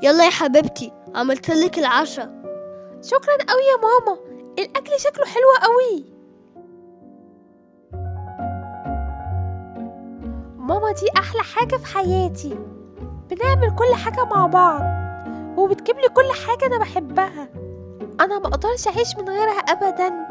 يلا يا حبيبتي عملتلك العشاء شكرا قوي يا ماما الاكل شكله حلو قوي ماما دي احلى حاجه في حياتي بنعمل كل حاجه مع بعض وبتجيب لي كل حاجه انا بحبها انا ما اقدرش اعيش من غيرها ابدا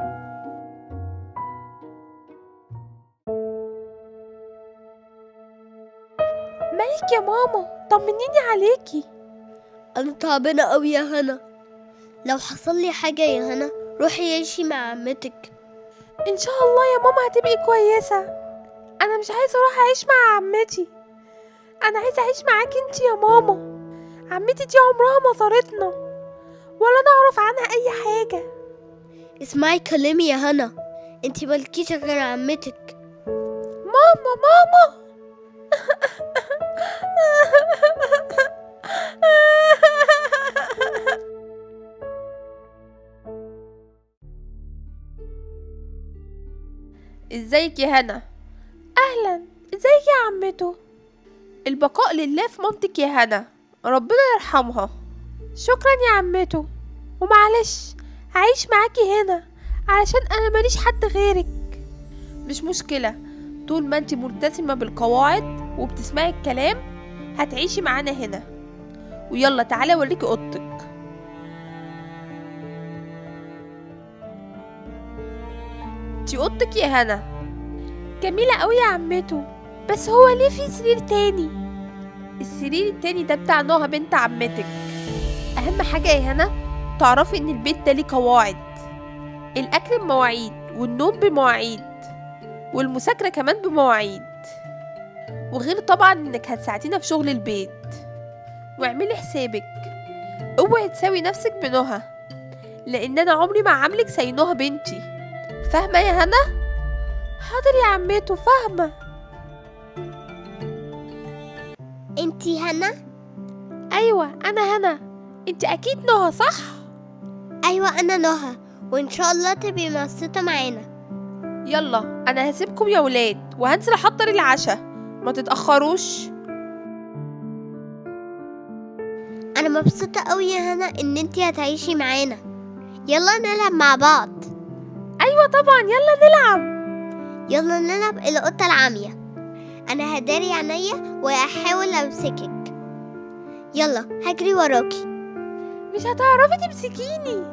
مالك يا ماما طمنيني عليكي انا تعبانه قوي يا هنا لو حصل لي حاجه يا هنا روحي عيشي مع عمتك ان شاء الله يا ماما هتبقي كويسه انا مش عايزه اروح اعيش مع عمتي انا عايزه اعيش معاكي انت يا ماما عمتي دي عمرها ما زارتنا ولا نعرف عنها اي حاجه اسمعي كلامي يا هنا انتي مالكيش غير عمتك ماما ماما ازيك يا هنا اهلا ازيك يا عمته البقاء لله في مامتك يا هنا ربنا يرحمها شكرا يا عمته ومعلش هعيش معاكي هنا علشان انا ماليش حد غيرك مش مشكلة طول ما انت ملتزمة بالقواعد وبتسمعي الكلام هتعيشي معانا هنا ويلا تعالى اوريكي اوضتك دي اوضتك يا هنا جميلة قوي يا عمته بس هو ليه في سرير تاني السرير التاني ده بتاع نهى بنت عمتك اهم حاجة يا هنا تعرفي ان البيت ده ليه قواعد الاكل بمواعيد والنوم بمواعيد والمذاكرة كمان بمواعيد وغير طبعا انك هتساعدينا في شغل البيت واعملي حسابك اوعي تساوي نفسك بنهى لان انا عمري ما عاملك زي نهى بنتي فاهمة يا هنا؟ حاضر يا عمته فاهمة انتي هنا ايوه انا هنا انت اكيد نهى صح؟ ايوه انا نهى وان شاء الله تبقي مبسوطه معانا يلا انا هسيبكم يا ولاد وهنزل احضر العشاء ما تتاخروش انا مبسوطه قوي يا هنا ان انتي هتعيشي معانا يلا نلعب مع بعض ايوه طبعا يلا نلعب يلا نلعب القطه العاميه انا هداري عينيا وهحاول امسكك يلا هجري وراكي مش هتعرفي تمسكيني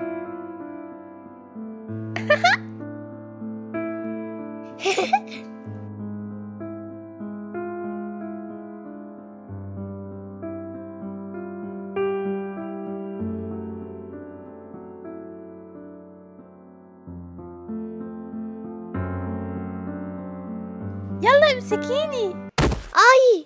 يلا امسكيني اي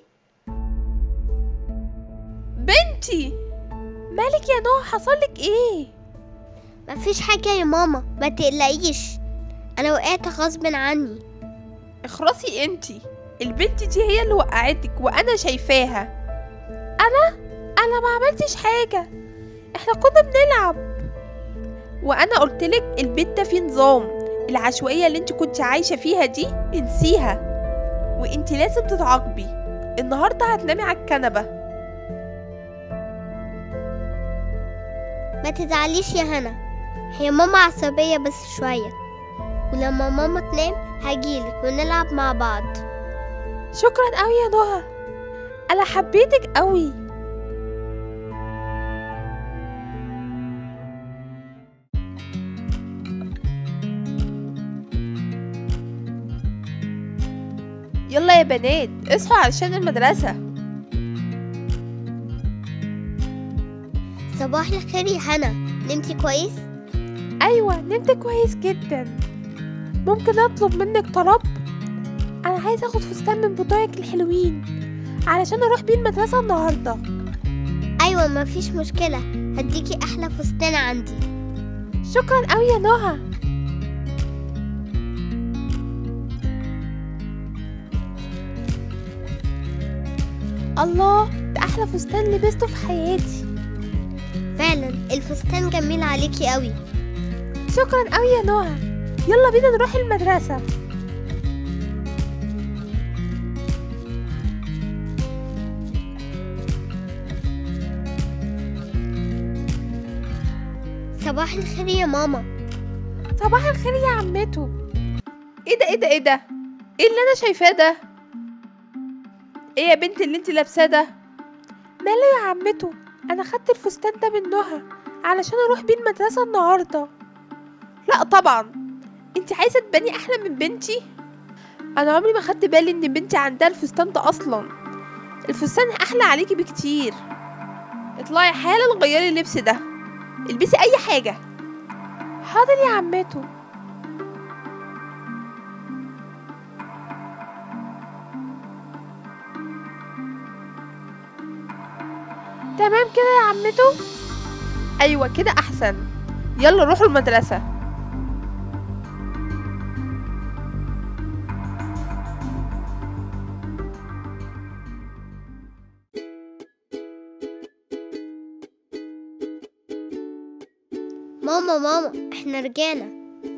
بنتي مالك يا نوح حصلك ايه مفيش حاجه يا ماما ما تقلقيش انا وقعت غصب عني اخرسي انتي البنت دي هي اللي وقعتك وانا شايفاها انا انا ما عملتش حاجه احنا كنا بنلعب وانا قلتلك البيت ده فيه نظام العشوائيه اللي انت كنت عايشه فيها دي انسيها وانت لازم تتعاقبي النهارده هتنامي على الكنبه ما تزعليش يا هنا هي ماما عصبيه بس شويه ولما ماما تنام هجيلك ونلعب مع بعض شكرا قوي يا نهى انا حبيتك قوي يلا يا بنات اصحوا علشان المدرسة صباح الخير يا هنا نمتي كويس ايوه نمت كويس جدا ممكن اطلب منك طلب انا عايزه اخد فستان من بتوعك الحلوين علشان اروح بيه المدرسه النهارده ايوه مفيش مشكله هديكي احلى فستان عندي شكرا قوي يا نهى الله ده احلى فستان لبسته في حياتي فعلا الفستان جميل عليكي قوي شكرا قوي يا نهى يلا بينا نروح المدرسه صباح الخير يا ماما صباح الخير يا عمته ايه ده ايه ده ايه ده ايه اللي انا شايفاه ده ايه يا بنت اللي انت لابساه ده ماله يا عمته انا خدت الفستان ده من نهى علشان اروح بيه المدرسه النهارده لا طبعا انت عايزه تباني احلى من بنتي انا عمري ما خدت بالي ان بنتي عندها الفستان ده اصلا الفستان احلى عليكي بكتير اطلعي حالا غيري اللبس ده البسي اي حاجه حاضر يا عمته تمام كده يا عمته ايوه كده احسن يلا روحوا المدرسه ماما ماما احنا رجعنا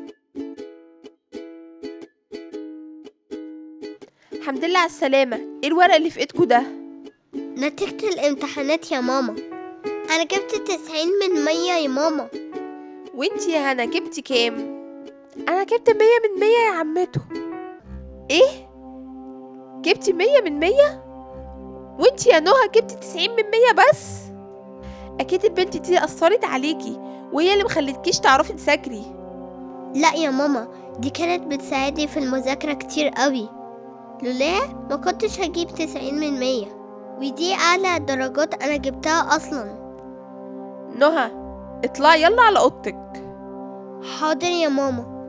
الحمد لله على السلامه ايه الورق اللي في ايدكوا ده نتيجة الامتحانات يا ماما أنا جبت تسعين من مية يا ماما وانتي يا هنا جبتي كام انا جبت مية من مية يا عمته ايه جبتي مية من مية وانتي يا نهى جبتي تسعين من مية بس اكيد البنت دي اثرت عليكي وهي اللي مخلتكيش تعرفي تذاكري لا يا ماما دي كانت بتساعدني في المذاكرة كتير قوي لولاها ما كنتش هجيب تسعين من مية ودي أعلى درجات أنا جبتها أصلا نهى اطلعي يلا على اوضتك حاضر يا ماما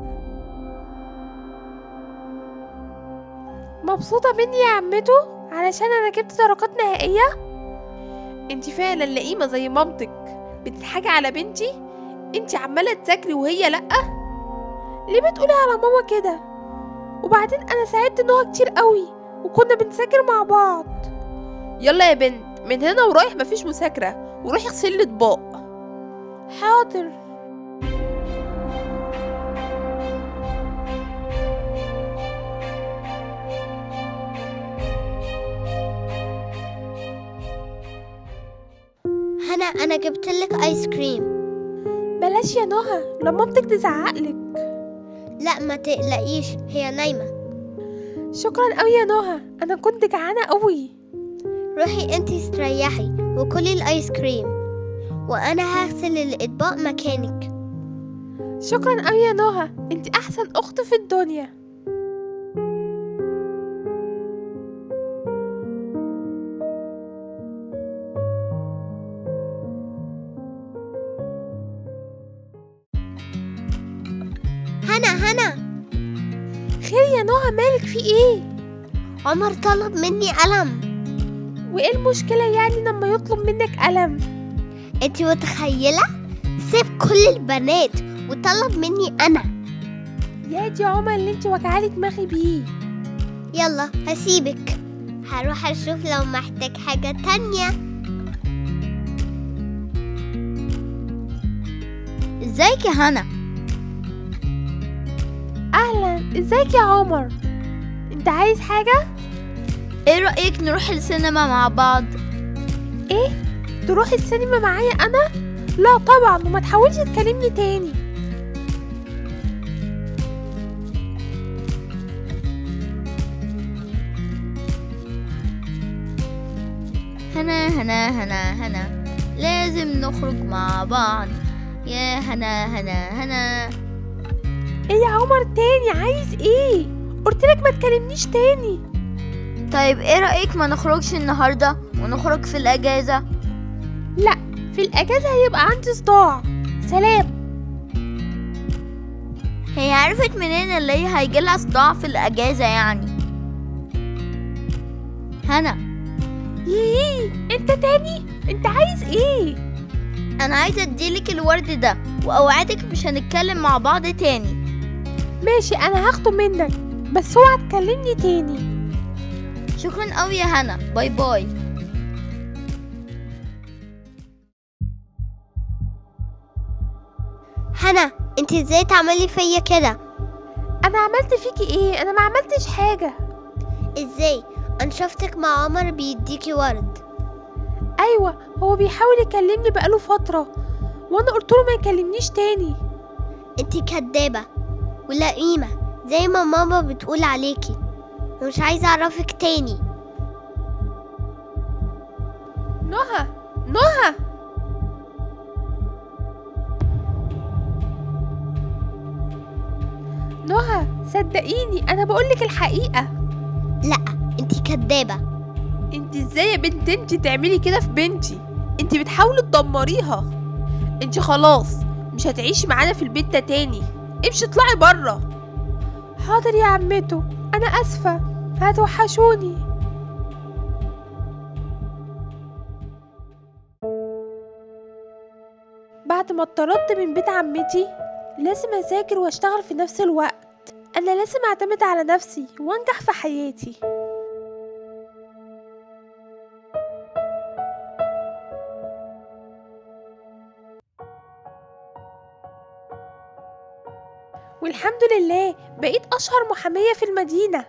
مبسوطة مني يا عمته علشان انا جبت درجات نهائية انتي فعلا لئيمة زي مامتك بتضحكي على بنتي انتي عمالة تذاكري وهي لأ ليه بتقولي على ماما كده وبعدين انا ساعدت نهى كتير قوي وكنا بنذاكر مع بعض يلا يا بنت من هنا ورايح مفيش مذاكرة وروحي اغسلي الاطباق حاضر هنا أنا جبت لك آيس كريم بلاش يا نهى لما مامتك تزعقلك لا ما تقلقيش هي نايمة شكرا قوي يا نهى انا كنت جعانة قوي روحي انتي استريحي وكلي الآيس كريم وأنا هغسل الأطباق مكانك شكرا قوي يا نهى انت احسن اخت في الدنيا هنا هنا خير يا نهى مالك في ايه عمر طلب مني قلم وايه المشكلة يعني لما يطلب منك قلم انتي متخيلة سيب كل البنات وطلب مني أنا يا دي عمر اللي انت وجعالي دماغي بيه يلا هسيبك هروح أشوف لو محتاج حاجة تانية ازيك يا هنا اهلا ازيك يا عمر انت عايز حاجة ايه رأيك نروح السينما مع بعض ايه تروح السينما معايا انا لا طبعا وما تحاولش تكلمني تاني هنا هنا هنا هنا لازم نخرج مع بعض يا هنا هنا هنا ايه يا عمر تاني عايز ايه قلتلك ما تكلمنيش تاني طيب ايه رأيك ما نخرجش النهاردة ونخرج في الأجازة لا في الاجازة هيبقى عندي صداع سلام هي عرفت منين اللي هي هيجيلها صداع في الأجازة يعني هنا ييه انت تاني انت عايز ايه أنا عايزة أديلك الورد ده وأوعدك مش هنتكلم مع بعض تاني ماشي انا هاخده منك بس اوعى تكلمني تاني شكرا قوي يا هنا باي باي هنا انتي ازاي تعملي فيا كده انا عملت فيكي ايه انا ما عملتش حاجة ازاي انا شفتك مع عمر بيديكي ورد ايوه هو بيحاول يكلمني بقاله فترة وانا قلت له ما يكلمنيش تاني انتي كدابة ولئيمة زي ما ماما بتقول عليكي ومش عايزة اعرفك تاني نهى نهى نهى صدقيني انا بقولك الحقيقة لا انتي كدابة انت ازاي يا بنت انت تعملي كده في بنتي انت بتحاولي تدمريها انت خلاص مش هتعيشي معانا في البيت ده تاني امشي اطلعي بره حاضر يا عمته انا اسفة هتوحشوني بعد ما اتطردت من بيت عمتي لازم اذاكر واشتغل في نفس الوقت انا لازم اعتمد على نفسي وانجح في حياتي والحمد لله بقيت أشهر محامية في المدينة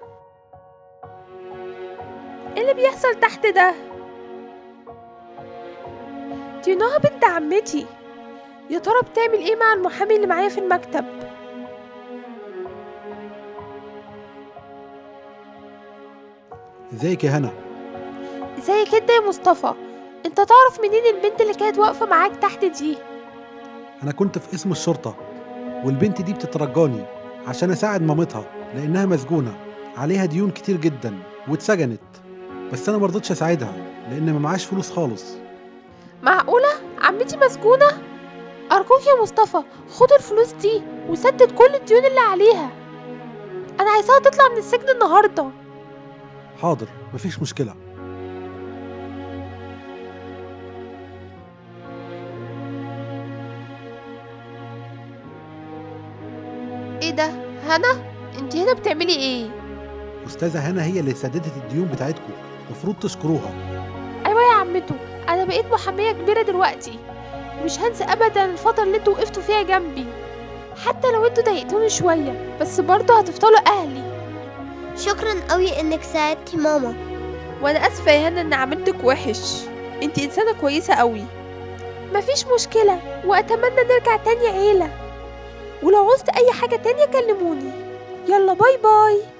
ايه اللي بيحصل تحت ده دي نهى بنت عمتي يا ترى بتعمل ايه مع المحامي اللي معايا في المكتب ازيك يا هنا ازيك انت يا مصطفى انت تعرف منين البنت اللي كانت واقفة معاك تحت دي انا كنت في اسم الشرطه والبنت دي بتترجاني عشان اساعد مامتها لانها مسجونه عليها ديون كتير جدا واتسجنت بس انا مرضتش اساعدها لان ما معاش فلوس خالص معقولة عمتي مسجونة أرجوك يا مصطفى خد الفلوس دي وسدد كل الديون اللي عليها أنا عايزاها تطلع من السجن النهاردة حاضر مفيش مشكله ايه ده هنا انت هنا بتعملي ايه استاذه هنا هي اللي سددت الديون بتاعتكم المفروض تشكروها ايوه يا عمته انا بقيت محاميه كبيره دلوقتي مش هنسى ابدا الفتره اللي انتوا وقفتوا فيها جنبي حتى لو انتوا ضايقتوني شويه بس برضه هتفضلوا اهلي شكرا قوي انك ساعدتي ماما وانا اسفه يا هنا ان عملتك وحش انت انسانه كويسه قوي مفيش مشكله واتمنى نرجع تاني عيله ولو عوزت اي حاجه تانية كلموني يلا باي باي